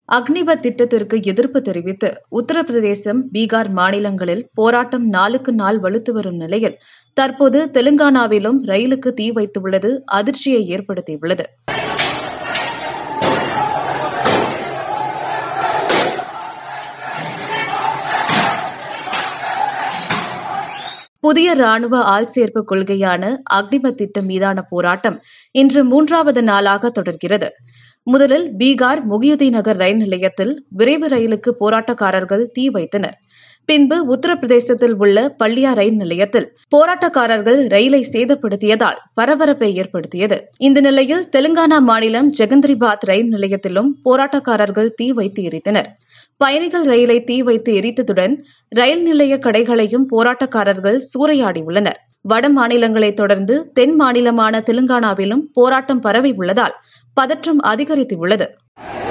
அக்னிபத் திட்டத்திற்கு எதிர்ப்பு தெரிவித்து உத்தரப்பிரதேசம் பீகார் மாநிலங்களில் போராட்டம் நாளுக்கு நாள் வலுத்து வரும் நிலையில் தற்போது தெலுங்கானாவிலும் ரயிலுக்கு தீ வைத்துள்ளது அதிர்ச்சியை ஏற்படுத்தியுள்ளது புதிய ராணுவ ஆள்சேர்ப்பு கொள்கையான அக்னிபத் திட்டம் மீதான போராட்டம் இன்று மூன்றாவது நாளாக தொடர்கிறது முதலில் பீகார் முகியுதீன் நகர் ரயில் நிலையத்தில் விரைவு ரயிலுக்கு போராட்டக்காரர்கள் தீ வைத்தனர் பின்பு உத்தரப்பிரதேசத்தில் உள்ள பள்ளியா ரயில் நிலையத்தில் போராட்டக்காரர்கள் ரயிலை சேதப்படுத்தியதால் பரபரப்பை ஏற்படுத்தியது இந்த நிலையில் தெலுங்கானா மாநிலம் ஜெகந்திரிபாத் ரயில் நிலையத்திலும் போராட்டக்காரர்கள் தீ வைத்து எரித்தனர் பயணிகள் ரயிலை தீ வைத்து எரித்ததுடன் ரயில் நிலைய கடைகளையும் போராட்டக்காரர்கள் சூறையாடியுள்ளனர் வட மாநிலங்களைத் தொடர்ந்து தென் மாநிலமான தெலுங்கானாவிலும் போராட்டம் பரவி உள்ளதால் பதற்றம் அதிகரித்துள்ளது